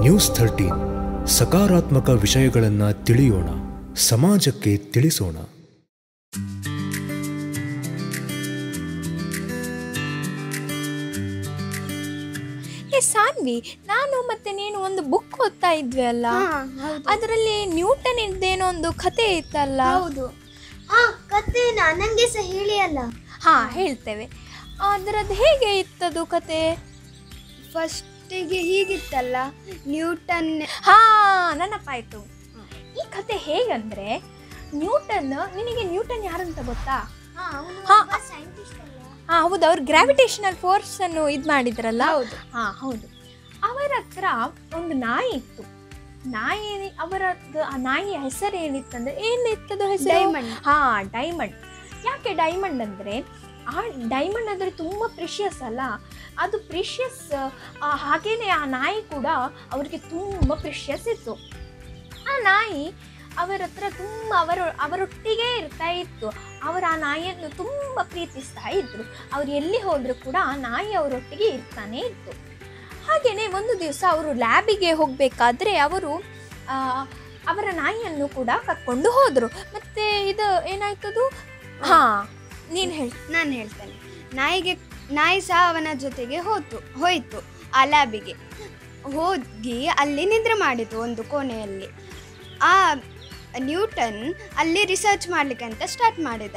News thirteen ಸಕಾರಾತ್ಮಕ ವಿಷಯಗಳನ್ನು ತಿಳಿಯೋಣ ಸಮಾಜಕ್ಕೆ ತಿಳಿಸೋಣ ಏ ಸಾನ್ವಿ ನಾನು ಮತ್ತೆ ನೀನು ಒಂದು ಬುಕ್ ಓದ್ತಾ ಇದ್ವಿ ಅಲ್ಲ ಅದರಲ್ಲಿ ನ್ಯೂಟನ್ ಇದ್ದೇನೋ ಒಂದು ಕತೆ ಇತ್ತಲ್ಲ ಹೌದು ಆ ಕತೆನ ನಂಗೆ ಸಹ ಹೇಳಿ ಅಲ್ಲ ಹಾ ಹೇಳ್ತೇವೆ ಅದರದ್ದು ಹೇಗೆ ಇತ್ತದು ಕತೆ ಫಸ್ಟಿಗೆ ಹೀಗಿತ್ತಲ್ಲ ನ್ಯೂಟನ್ ಹಾ ನೆನಪಾಯ್ತು ಈ ಕತೆ ಹೇಗಂದ್ರೆ ನ್ಯೂಟನ್ ನಿನಗೆ ನ್ಯೂಟನ್ ಯಾರಂತ ಗೊತ್ತಾ ಹಾ. ಹಾ ಹೌದು ಅವ್ರು ಗ್ರಾವಿಟೇಷನಲ್ ಫೋರ್ಸ್ ಅನ್ನು ಇದು ಮಾಡಿದ್ರಲ್ಲ ಹೌದು ಹಾ ಹೌದು ಅವರ ಹತ್ರ ಒಂದು ನಾಯಿ ಇತ್ತು ನಾಯಿ ಅವರದ್ದು ಆ ನಾಯಿಯ ಹೆಸರು ಏನಿತ್ತಂದ್ರೆ ಏನಿತ್ತದು ಹೆಸರು ಡೈಮಂಡ್ ಹಾ ಡೈಮಂಡ್ ಯಾಕೆ ಡೈಮಂಡ್ ಅಂದ್ರೆ ಆ ಡೈಮಂಡ್ ಅಂದ್ರೆ ತುಂಬಾ ಪ್ರಿಷಿಯಸ್ ಅಲ್ಲ ಅದು ಪ್ರಿಷಿಯಸ್ ಹಾಗೇನೆ ಆ ನಾಯಿ ಕೂಡ ಅವ್ರಿಗೆ ತುಂಬಾ ಪ್ರಿಷಿಯಸ್ ಇತ್ತು ಆ ನಾಯಿ ಅವರ ಹತ್ರ ತುಂಬ ಅವರ ಅವರೊಟ್ಟಿಗೆ ಇರ್ತಾ ಇತ್ತು ಅವರ ಆ ನಾಯಿಯನ್ನು ತುಂಬ ಪ್ರೀತಿಸ್ತಾ ಇದ್ರು ಅವ್ರು ಎಲ್ಲಿ ಹೋದ್ರು ಕೂಡ ಆ ನಾಯಿ ಅವರೊಟ್ಟಿಗೆ ಇರ್ತಾನೆ ಇತ್ತು ಹಾಗೆಯೇ ಒಂದು ದಿವಸ ಅವರು ಲ್ಯಾಬಿಗೆ ಹೋಗಬೇಕಾದ್ರೆ ಅವರು ಆ, ಅವರ ನಾಯಿಯನ್ನು ಕೂಡ ಕರ್ಕೊಂಡು ಹೋದರು ಮತ್ತೆ ಇದು ಏನಾಯ್ತದು ಹಾ ನೀನು ಹೇಳಿ ನಾನು ಹೇಳ್ತೇನೆ ನಾಯಿಗೆ ನಾಯಿ ಸಹ ಅವನ ಜೊತೆಗೆ ಹೋತು ಹೋಯಿತು ಆ ಲ್ಯಾಬಿಗೆ ಹೋಗಿ ಅಲ್ಲಿ ನಿದ್ರೆ ಮಾಡಿತು ಒಂದು ಕೋಣೆಯಲ್ಲಿ ಆ ನ್ಯೂಟನ್ ಅಲ್ಲಿ ರಿಸರ್ಚ್ ಮಾಡಲಿಕ್ಕೆ ಅಂತ ಸ್ಟಾರ್ಟ್ ಮಾಡಿದ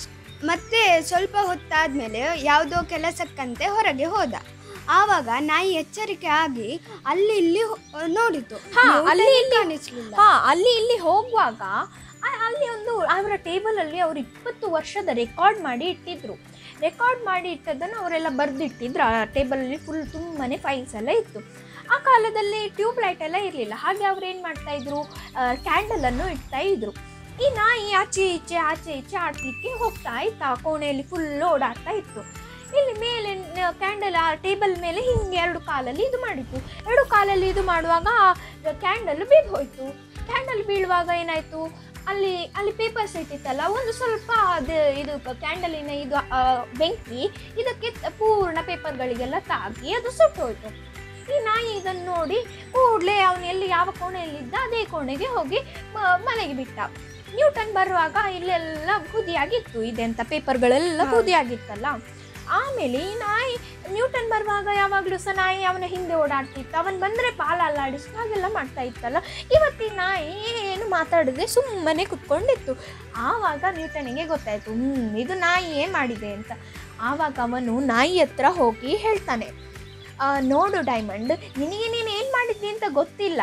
ಮತ್ತೆ ಸ್ವಲ್ಪ ಹೊತ್ತಾದ್ಮೇಲೆ ಯಾವುದೋ ಕೆಲಸಕ್ಕಂತೆ ಹೊರಗೆ ಹೋದ ಆವಾಗ ನಾಯಿ ಎಚ್ಚರಿಕೆ ಆಗಿ ಅಲ್ಲಿ ಇಲ್ಲಿ ಹೊ- ನೋಡಿತು ಹಾ, ನ್ಯೂಟನ್ಗೆ ಅಲ್ಲಿ ಇಲ್ಲಿ- ಕಾಣಿಸ್ಲಿಲ್ಲ ಹಾ ಅಲ್ಲಿ ಇಲ್ಲಿ ಹೋಗುವಾಗ ಆ- ಅಲ್ಲಿ ಒಂದು ಅವರ ಟೇಬಲಲ್ಲಿ ಅವರು ಇಪ್ಪತ್ತು ವರ್ಷದ ರೆಕಾರ್ಡ್ ಮಾಡಿ ಇಟ್ಟಿದ್ರು ರೆಕಾರ್ಡ್ ಮಾಡಿ ಇಟ್ಟದನ್ನು ಅವರೆಲ್ಲ ಬರೆದಿಟ್ಟಿದ್ರು ಆ ಟೇಬಲಲ್ಲಿ ಫುಲ್ ತುಂಬಾನೇ ಫೈಲ್ಸ್ ಎಲ್ಲ ಇತ್ತು ಆ ಕಾಲದಲ್ಲಿ ಟ್ಯೂಬ್ ಲೈಟ್ ಎಲ್ಲ ಇರಲಿಲ್ಲ ಹಾಗೆ ಅವ್ರು ಏನು ಮಾಡ್ತಾ ಇದ್ರು ಕ್ಯಾಂಡಲನ್ನು ಇಡ್ತಾ ಇದ್ರು ಈ ನಾಯಿ ಆಚೆ ಈಚೆ ಆಚೆ ಈಚೆ ಆಡ್ಲಿಕ್ಕೆ ಹೋಗ್ತಾ ಇತ್ತು ಆ ಕೋಣೆಯಲ್ಲಿ ಫುಲ್ ಓಡಾಡ್ತಾ ಇತ್ತು ಇಲ್ಲಿ ಮೇಲೆ ಕ್ಯಾಂಡಲ್ ಆ ಟೇಬಲ್ ಮೇಲೆ ಹಿಂಗೆ ಎರಡು ಕಾಲಲ್ಲಿ ಇದು ಮಾಡಿತ್ತು ಎರಡು ಕಾಲಲ್ಲಿ ಇದು ಮಾಡುವಾಗ ಕ್ಯಾಂಡಲ್ ಬಿದ್ದು ಹೋಯ್ತು ಕ್ಯಾಂಡಲ್ ಬೀಳುವಾಗ ಏನಾಯ್ತು ಅಲ್ಲಿ ಅಲ್ಲಿ ಪೇಪರ್ಸ್ ಇಟ್ಟಿತ್ತಲ್ಲ ಒಂದು ಸ್ವಲ್ಪ ಅದು ಇದು ಕ್ಯಾಂಡಲಿನ ಇದು ಆ, ಬೆಂಕಿ ಇದಕ್ಕೆ ತ- ಪೂರ್ಣ ಪೇಪರ್ಗಳಿಗೆಲ್ಲ ತಾಗಿ ಅದು ಸುಟ್ಟು ಹೋಯ್ತು ಈ ನಾಯಿ ಇದನ್ನು ನೋಡಿ ಕೂಡಲೇ ಅವನು ಎಲ್ಲಿ ಯಾವ ಕೋಣೆಯಲ್ಲಿದ್ದ ಅದೇ ಕೋಣೆಗೆ ಹೋಗಿ ಮ- ಮನೆಗೆ ಬಿಟ್ಟ ನ್ಯೂಟನ್ ಬರುವಾಗ ಇಲ್ಲೆಲ್ಲ ಬೂದಿಯಾಗಿತ್ತು ಇದೆಂತ ಪೇಪರ್ಗಳೆಲ್ಲ ಹೌದು. ಬೂದಿಯಾಗಿತ್ತಲ್ಲ ಆಮೇಲೆ ಈ ನಾಯಿ ನ್ಯೂಟನ್ ಬರುವಾಗ ಯಾವಾಗಲೂ ಸಹ ನಾಯಿ ಅವನ ಹಿಂದೆ ಓಡಾಡ್ತಿತ್ತು ಅವನು ಬಂದರೆ ಪಾಲ ಅಲ್ಲಾಡಿಸಿ ಹಾಗೆಲ್ಲ ಮಾಡ್ತಾ ಇತ್ತಲ್ಲ ಇವತ್ತಿನ ನಾಯಿ ಏನು ಮಾತಾಡದೆ ಸುಮ್ಮನೆ ಕುತ್ಕೊಂಡಿತ್ತು ಆವಾಗ ನ್ಯೂಟನಿಗೆ ಗೊತ್ತಾಯ್ತು ಹ್ಮ್ ಇದು ನಾಯಿಯೇ ಮಾಡಿದೆ ಅಂತ ಆವಾಗ ಅವನು ನಾಯಿ ಹತ್ರ ಹೋಗಿ ಹೇಳ್ತಾನೆ "ಆ, ನೋಡು ಡೈಮಂಡ್ ನಿನಗೆ ನೀನು ಏನು ಮಾಡಿದ್ದಿ ಅಂತ ಗೊತ್ತಿಲ್ಲ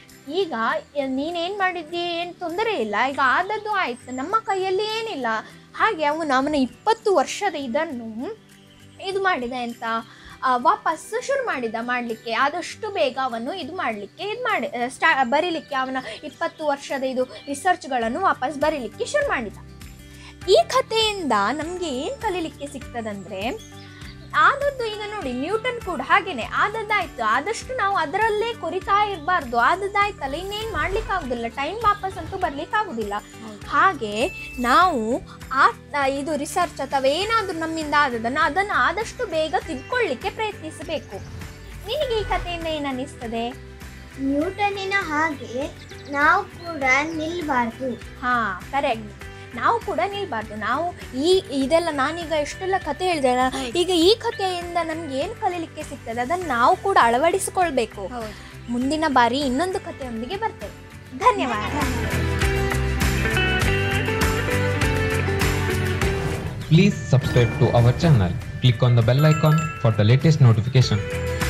ಈಗ ನೀನೇನು ಮಾಡಿದ್ದಿ ಏನು ತೊಂದರೆ ಇಲ್ಲ ಈಗ ಆದದ್ದು ಆಯ್ತು ನಮ್ಮ ಕೈಯಲ್ಲಿ ಏನಿಲ್ಲ ಹಾಗೆ ಅವನು ಅವನ ಇಪ್ಪತ್ತು ವರ್ಷದ ಇದನ್ನು ಇದು ಮಾಡಿದ ಅಂತ ಆ, ವಾಪಸ್ ಶುರು ಮಾಡಿದ ಮಾಡಲಿಕ್ಕೆ ಆದಷ್ಟು ಬೇಗ ಅವನು ಇದು ಮಾಡಲಿಕ್ಕೆ ಇದು ಮಾಡಿ ಆ, ಸ್ಟಾ ಬರೀಲಿಕ್ಕೆ ಅವನ ಇಪ್ಪತ್ತು ವರ್ಷದ ಇದು ರಿಸರ್ಚ್ಗಳನ್ನು ವಾಪಸ್ ಬರೀಲಿಕ್ಕೆ ಶುರು ಮಾಡಿದ ಈ ಕಥೆಯಿಂದ ನಮಗೆ ಏನು ಕಲೀಲಿಕ್ಕೆ ಸಿಗ್ತದಂದ್ರೆ ಆದದ್ದು ಈಗ ನೋಡಿ ನ್ಯೂಟನ್ ಕೂಡ ಹಾಗೇನೆ ಆದದ್ದಾಯ್ತು ಆದಷ್ಟು ನಾವು ಅದರಲ್ಲೇ ಕೊರಿತಾ ಇರಬಾರ್ದು ಆದದ್ದಾಯ್ತಲ್ಲ ಇನ್ನೇನು ಮಾಡ್ಲಿಕ್ಕೆ ಆಗುದಿಲ್ಲ ಟೈಮ್ ವಾಪಸ್ ಅಂತೂ ಬರ್ಲಿಕ್ಕೆ ಆಗುದಿಲ್ಲ ಹಾಗೆ ನಾವು ಆ ಆ, ಇದು ರಿಸರ್ಚ್ ಅಥವಾ ಏನಾದರೂ ನಮ್ಮಿಂದ ಆದದನ್ನು ಅದನ್ನು ಆದಷ್ಟು ಬೇಗ ತಿದ್ಕೊಳ್ಳಿಕ್ಕೆ ಪ್ರಯತ್ನಿಸಬೇಕು ನಿನಗೆ ಈ ಕಥೆಯಿಂದ ಏನು ಅನ್ನಿಸ್ತದೆ ನ್ಯೂಟನಿನ ಹಾಗೆ ನಾವು ಕೂಡ ನಿಲ್ಬಾರ್ದು ಹಾ ಕರೆಕ್ಟ್ ನಾವು ಕೂಡ ನಿಲ್ಬಾರ್ದು ನಾವು ಈ ಇದೆಲ್ಲ ನಾನೀಗ ಎಷ್ಟೆಲ್ಲ ಕತೆ ಹೇಳಿದೆ ಈಗ ಈ ಕಥೆಯಿಂದ ನಮ್ಗೆ ಏನು ಕಲೀಲಿಕ್ಕೆ ಸಿಗ್ತದೆ ಅದನ್ನು ನಾವು ಕೂಡ ಅಳವಡಿಸಿಕೊಳ್ಬೇಕು ಹೌದು ಮುಂದಿನ ಬಾರಿ ಇನ್ನೊಂದು ಕಥೆಯೊಂದಿಗೆ ಬರ್ತೇವೆ ಧನ್ಯವಾದ Please subscribe to our channel. Click on the bell icon for the latest notification.